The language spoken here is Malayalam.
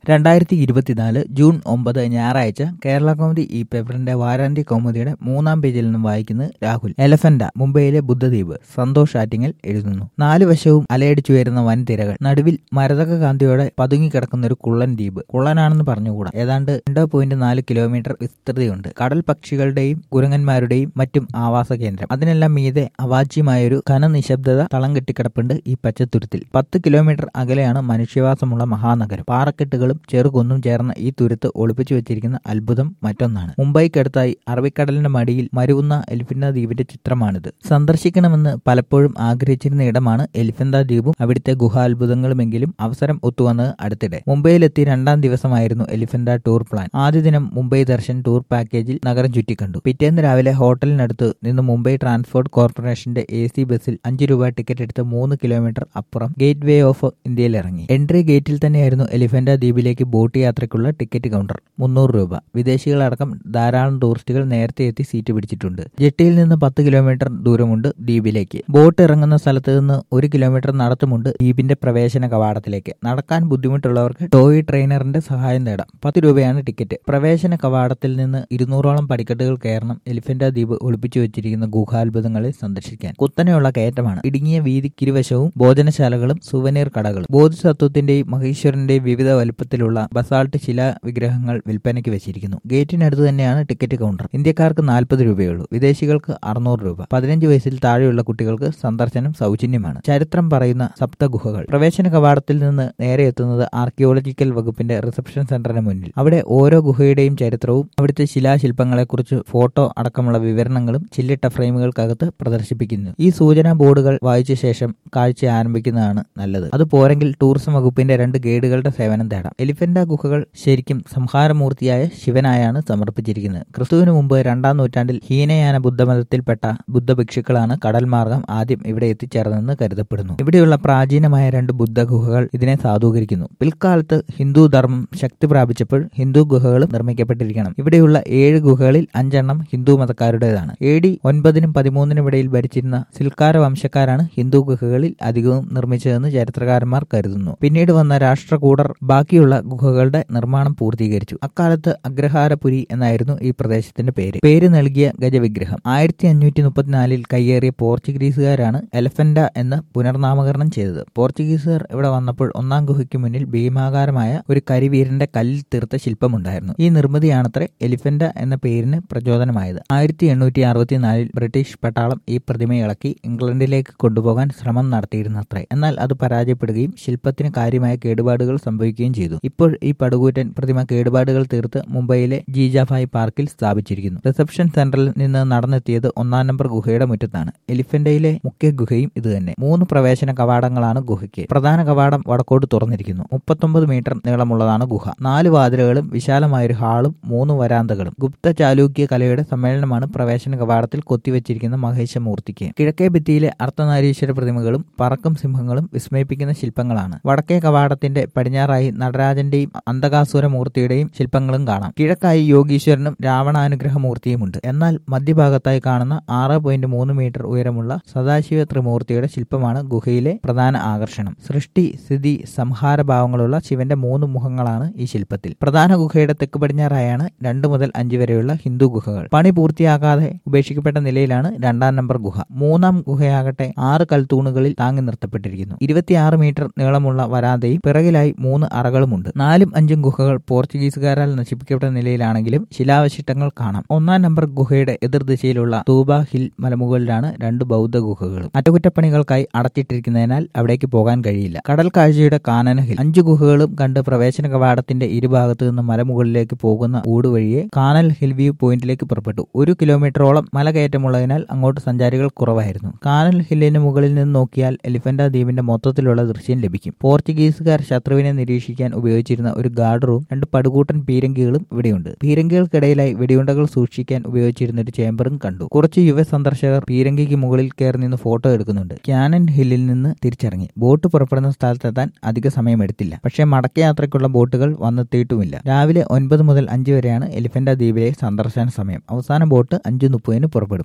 രണ്ടായിരത്തി ഇരുപത്തിനാല് ജൂൺ ഒമ്പത് ഞായറാഴ്ച കേരള കൗമുദി ഈ പേപ്പറിന്റെ വാരാന്ത്യ കൗമുദിയുടെ മൂന്നാം പേജിൽ നിന്നും വായിക്കുന്നത് രാഹുൽ എലഫന്റ മുംബൈയിലെ ബുദ്ധദ്വീപ് സന്തോഷ് ആറ്റിങ്ങൽ എഴുതുന്നു നാല് വശവും അലയടിച്ചു വരുന്ന വൻതിരകൾ നടുവിൽ മരതക കാന്തിയോടെ പതുങ്ങിക്കിടക്കുന്ന ഒരു കുള്ളൻ ദ്വീപ് കുള്ളനാണെന്ന് പറഞ്ഞുകൂടാ ഏതാണ്ട് രണ്ട് പോയിന്റ് നാല് കിലോമീറ്റർ വിസ്തൃതിയുണ്ട് കടൽ പക്ഷികളുടെയും കുരങ്ങന്മാരുടെയും മറ്റും ആവാസ കേന്ദ്രം അതിനെല്ലാം മീതെ അവാച്യമായൊരു ഘനനിശബ്ദത തളം കെട്ടിക്കിടപ്പുണ്ട് ഈ പച്ചത്തുരുത്തിൽ പത്ത് കിലോമീറ്റർ അകലെയാണ് മനുഷ്യവാസമുള്ള മഹാനഗരം പാറക്കെട്ടുകളും ചെറുകുന്നും ചേർന്ന ഈ തുരുത്ത് ഒളിപ്പിച്ചു വെച്ചിരിക്കുന്ന അത്ഭുതം മറ്റൊന്നാണ് മുംബൈക്കടുത്തായി അറബിക്കടലിന്റെ മടിയിൽ മരുവുന്ന എലിഫന്റ ദ്വീപിന്റെ ചിത്രമാണിത് സന്ദർശിക്കണമെന്ന് പലപ്പോഴും ആഗ്രഹിച്ചിരുന്ന ഇടമാണ് എലിഫന്റ ദ്വീപും അവിടുത്തെ ഗുഹാത്ഭുതങ്ങളുമെങ്കിലും അവസരം ഒത്തുവന്നത് അടുത്തിടെ മുംബൈയിലെത്തി രണ്ടാം ദിവസമായിരുന്നു എലിഫന്റ ടൂർ പ്ലാൻ ആദ്യ ദിനം മുംബൈ ദർശൻ ടൂർ പാക്കേജിൽ നഗരം ചുറ്റിക്കണ്ടു പിറ്റേന്ന് രാവിലെ ഹോട്ടലിനടുത്ത് നിന്ന് മുംബൈ ട്രാൻസ്പോർട്ട് കോർപ്പറേഷന്റെ എ സി ബസ്സിൽ അഞ്ചു രൂപ ടിക്കറ്റ് എടുത്ത് മൂന്ന് കിലോമീറ്റർ അപ്പുറം ഗേറ്റ് വേ ഓഫ് ഇന്ത്യയിൽ ഇറങ്ങി എൻട്രി ഗേറ്റിൽ തന്നെയായിരുന്നു എലിഫന്റ ദ്വീപിലേക്ക് ബോട്ട് യാത്രയ്ക്കുള്ള ടിക്കറ്റ് കൗണ്ടർ മുന്നൂറ് രൂപ വിദേശികളടക്കം ധാരാളം ടൂറിസ്റ്റുകൾ നേരത്തെ എത്തി സീറ്റ് പിടിച്ചിട്ടുണ്ട് ജെട്ടിയിൽ നിന്ന് പത്ത് കിലോമീറ്റർ ദൂരമുണ്ട് ദ്വീപിലേക്ക് ബോട്ട് ഇറങ്ങുന്ന സ്ഥലത്ത് നിന്ന് ഒരു കിലോമീറ്റർ നടത്തുമുണ്ട് ദ്വീപിന്റെ പ്രവേശന കവാടത്തിലേക്ക് നടക്കാൻ ബുദ്ധിമുട്ടുള്ളവർക്ക് ടോയ് ട്രെയിനറിന്റെ സഹായം നേടാം പത്ത് രൂപയാണ് ടിക്കറ്റ് പ്രവേശന കവാടത്തിൽ നിന്ന് ഇരുന്നൂറോളം പടിക്കെട്ടുകൾ കയറണം എലിഫന്റ ദ്വീപ് ഒളിപ്പിച്ചു വെച്ചിരിക്കുന്ന ഗുഹാത്ഭുതങ്ങളെ സന്ദർശിക്കാൻ കുത്തനെയുള്ള കയറ്റമാണ് ഇടുങ്ങിയ വീതിക്കിരുവശവും ഭോജനശാലകളും സുവനീർ കടകളും ബോധിസത്വത്തിന്റെയും മഹേശ്വരന്റെയും വിവിധ വലുപ്പത്തിലുള്ള ബസാൾട്ട് ശിലാ വിഗ്രഹങ്ങൾ വിൽപ്പനയ്ക്ക് വെച്ചിരിക്കുന്നു ഗേറ്റിനടുത്ത് തന്നെയാണ് ടിക്കറ്റ് കൗണ്ടർ ഇന്ത്യക്കാർക്ക് നാൽപ്പത് രൂപയുള്ളൂ വിദേശികൾക്ക് അറുന്നൂറ് രൂപ പതിനഞ്ച് വയസ്സിൽ താഴെയുള്ള കുട്ടികൾക്ക് സന്ദർശനം സൗജന്യമാണ് ചരിത്രം പറയുന്ന സപ്തഗുഹകൾ പ്രവേശന കവാടത്തിൽ നിന്ന് നേരെ എത്തുന്നത് ആർക്കിയോളജിക്കൽ വകുപ്പിന്റെ റിസപ്ഷൻ സെന്ററിന് മുന്നിൽ അവിടെ ഓരോ ഗുഹയുടെയും ചരിത്രവും അവിടുത്തെ ശിലാശില്പങ്ങളെക്കുറിച്ച് ഫോട്ടോ അടക്കമുള്ള വിവരണങ്ങളും ചില്ലിട്ട ഫ്രെയിമുകൾക്കകത്ത് പ്രദർശിപ്പിക്കുന്നു ഈ സൂചനാ ബോർഡുകൾ വായിച്ച ശേഷം കാഴ്ച ആരംഭിക്കുന്നതാണ് നല്ലത് അത് പോരെങ്കിൽ ടൂറിസം വകുപ്പിന്റെ രണ്ട് ഗൈഡുകളുടെ സേവനം തേടാം എലിഫന്റ ഗുഹകൾ ശരിക്കും സംഹാരമൂർത്തിയായ ശിവനായാണ് സമർപ്പിച്ചിരിക്കുന്നത് ക്രിസ്തുവിന് മുമ്പ് രണ്ടാം നൂറ്റാണ്ടിൽ ഹീനയാന ബുദ്ധമതത്തിൽപ്പെട്ട ബുദ്ധഭിക്ഷുക്കളാണ് കടൽ മാർഗം ആദ്യം ഇവിടെ എത്തിച്ചേർന്നതെന്ന് കരുതപ്പെടുന്നു ഇവിടെയുള്ള പ്രാചീനമായ രണ്ട് ബുദ്ധ ഗുഹകൾ ഇതിനെ സാധൂകരിക്കുന്നു പിൽക്കാലത്ത് ഹിന്ദു ധർമ്മം ശക്തി പ്രാപിച്ചപ്പോൾ ഹിന്ദു ഗുഹകളും നിർമ്മിക്കപ്പെട്ടിരിക്കണം ഇവിടെയുള്ള ഏഴ് ഗുഹകളിൽ അഞ്ചെണ്ണം ഹിന്ദു മതക്കാരുടേതാണ് എ ഡി ഒൻപതിനും പതിമൂന്നിനും ഇടയിൽ ഭരിച്ചിരുന്ന സിൽക്കാര വംശക്കാരാണ് ഹിന്ദു ഗുഹകളിൽ അധികവും നിർമ്മിച്ചതെന്ന് ചരിത്രകാരന്മാർ കരുതുന്നു പിന്നീട് വന്ന രാഷ്ട്രകൂടർ ബാക്കിയുള്ള ഗുഹകളുടെ നിർമ്മാണം പൂർത്തീകരിച്ചു അക്കാലത്ത് അഗ്രഹാരപുരി എന്നായിരുന്നു ഈ പ്രദേശത്തിന്റെ പേര് പേര് നൽകിയ ഗജവിഗ്രഹം ആയിരത്തി അഞ്ഞൂറ്റി മുപ്പത്തിനാലിൽ കയ്യേറിയ പോർച്ചുഗീസുകാരാണ് എലഫന്റ എന്ന് പുനർനാമകരണം ചെയ്തത് പോർച്ചുഗീസുകാർ ഇവിടെ വന്നപ്പോൾ ഒന്നാം ഗുഹയ്ക്ക് മുന്നിൽ ഭീമാകാരമായ ഒരു കരിവീരന്റെ കല്ലിൽ തീർത്ത ശില്പമുണ്ടായിരുന്നു ഈ നിർമ്മിതിയാണത്രേ എലിഫന്റ എന്ന പേരിന് പ്രചോദനമായത് ആയിരത്തി എണ്ണൂറ്റി അറുപത്തിനാലിൽ ബ്രിട്ടീഷ് പട്ടാളം ഈ പ്രതിമ ഇളക്കി ഇംഗ്ലണ്ടിലേക്ക് കൊണ്ടുപോകാൻ ശ്രമം നടത്തിയിരുന്നത്രേ എന്നാൽ അത് പരാജയപ്പെടുകയും ശില്പത്തിന് കാര്യമായ കേടുപാടുകൾ സംഭവിക്കുകയും ചെയ്തു ഇപ്പോൾ ഈ പടുകൂറ്റൻ പ്രതിമ കേടുപാടുകൾ തീർത്ത് മുംബൈയിലെ ജീജാഭായ് പാർക്കിൽ സ്ഥാപിച്ചിരിക്കുന്നു റിസപ്ഷൻ സെന്ററിൽ നിന്ന് നടന്നെത്തിയത് ഒന്നാം നമ്പർ ഗുഹയുടെ മുറ്റത്താണ് എലിഫന്റയിലെ മുഖ്യ ഗുഹയും ഇതുതന്നെ മൂന്ന് പ്രവേശന കവാടങ്ങളാണ് ഗുഹയ്ക്ക് പ്രധാന കവാടം വടക്കോട്ട് തുറന്നിരിക്കുന്നു മുപ്പത്തൊമ്പത് മീറ്റർ നീളമുള്ളതാണ് ഗുഹ നാല് വാതിലുകളും വിശാലമായൊരു ഹാളും മൂന്ന് വരാന്തകളും ഗുപ്ത ചാലൂക്യ കലയുടെ സമ്മേളനമാണ് പ്രവേശന കവാടത്തിൽ കൊത്തിവെച്ചിരിക്കുന്ന മഹേശമൂർത്തിക്ക് കിഴക്കേ ഭിത്തിയിലെ അർത്ഥനാരീശ്വര പ്രതിമകളും പറക്കും സിംഹങ്ങളും വിസ്മയിപ്പിക്കുന്ന ശില്പങ്ങളാണ് വടക്കേ കവാടത്തിന്റെ പടിഞ്ഞാറായി നടരാജന്റെയും അന്തകാസുര മൂർത്തിയുടെയും ശില്പങ്ങളും കാണാം കിഴക്കായി യോഗീശ്വരനും രാവണാനുഗ്രഹമൂർത്തിയുമുണ്ട് എന്നാൽ മധ്യഭാഗത്തായി കാണുന്ന ആറ് പോയിന്റ് മൂന്ന് മീറ്റർ ഉയരമുള്ള സദാശിവ ത്രിമൂർത്തിയുടെ ശില്പമാണ് ഗുഹയിലെ പ്രധാന ആകർഷണം സൃഷ്ടി സ്ഥിതി സംഹാരഭാവങ്ങളുള്ള ശിവന്റെ മൂന്ന് മുഖങ്ങളാണ് ഈ ശില്പത്തിൽ പ്രധാന ഗുഹയുടെ തെക്ക് പടിഞ്ഞാറായാണ് രണ്ട് മുതൽ അഞ്ച് വരെയുള്ള ഹിന്ദു ഗുഹകൾ പണി പൂർത്തിയാകാതെ ഉപേക്ഷിക്കപ്പെട്ട നിലയിലാണ് രണ്ടാം നമ്പർ ഗുഹ മൂന്നാം ഗുഹയാകട്ടെ ആറ് കൽത്തൂണുകളിൽ താങ്ങി നിർത്തപ്പെട്ടിരിക്കുന്നു ഇരുപത്തിയാറ് മീറ്റർ നീളമുള്ള വരാന്തയും പിറകിലായി മൂന്ന് അറകളുമുണ്ട് നാലും അഞ്ചും ഗുഹകൾ പോർച്ചുഗീസുകാരാൽ നശിപ്പിക്കപ്പെട്ട നിലയിലാണെങ്കിലും ശിലാവശിഷ്ടങ്ങൾ കാണാം ഒന്നാം നമ്പർ ഗുഹയുടെ എതിർദിശയിലുള്ള തൂബ ഹിൽ മലമുകളിലാണ് രണ്ട് ബൗദ്ധ ഗുഹകളും അറ്റകുറ്റപ്പണികൾക്കായി അടച്ചിട്ടിരിക്കുന്നതിനാൽ അവിടേക്ക് പോകാൻ കഴിയില്ല കടൽ കാഴ്ചയുടെ കാനന ഹിൽ അഞ്ചു ഗുഹകളും കണ്ട് പ്രവേശന കവാടത്തിന്റെ ഇരുഭാഗത്തു നിന്ന് മലമുകളിലേക്ക് പോകുന്ന ഊടുവഴിയെ കാനൽ ഹിൽ വ്യൂ പോയിന്റിലേക്ക് പുറപ്പെട്ടു ഒരു കിലോമീറ്ററോളം മലകയറ്റമുള്ളതിനാൽ അങ്ങോട്ട് സഞ്ചാരികൾ കുറവായിരുന്നു കാനൽ ഹില്ലിന് മുകളിൽ നിന്ന് നോക്കിയാൽ എലിഫന്റ ദ്വീപിന്റെ മൊത്തത്തിലുള്ള ദൃശ്യം ലഭിക്കും പോർച്ചുഗീസുകാർ ശത്രുവിനെ നിരീക്ഷിക്കാൻ ഉപയോഗിച്ചിരുന്ന ഒരു ഗാർഡ് റൂം രണ്ട് പടുകൂട്ടൻ പീരങ്കികളും ഇവിടെയുണ്ട് പീരങ്കികൾക്കിടയിലായി വെടിയുണ്ടകൾ സൂക്ഷിക്കാൻ ഉപയോഗിച്ചിരുന്ന ഒരു ചേംബറും കണ്ടു കുറച്ച് യുവ സന്ദർശകർ പീരങ്കിക്ക് മുകളിൽ കയറി നിന്ന് ഫോട്ടോ എടുക്കുന്നുണ്ട് ക്യാനൻ ഹില്ലിൽ നിന്ന് തിരിച്ചിറങ്ങി ബോട്ട് പുറപ്പെടുന്ന സ്ഥലത്തെത്താൻ അധിക സമയമെടുത്തില്ല പക്ഷേ മടക്കയാത്രയ്ക്കുള്ള ബോട്ടുകൾ വന്നെത്തിയിട്ടുമില്ല രാവിലെ ഒൻപത് മുതൽ അഞ്ച് വരെയാണ് എലിഫന്റ ദ്വീപിലെ സന്ദർശന സമയം അവസാന ബോട്ട് അഞ്ചു മുപ്പതിന് പുറപ്പെടും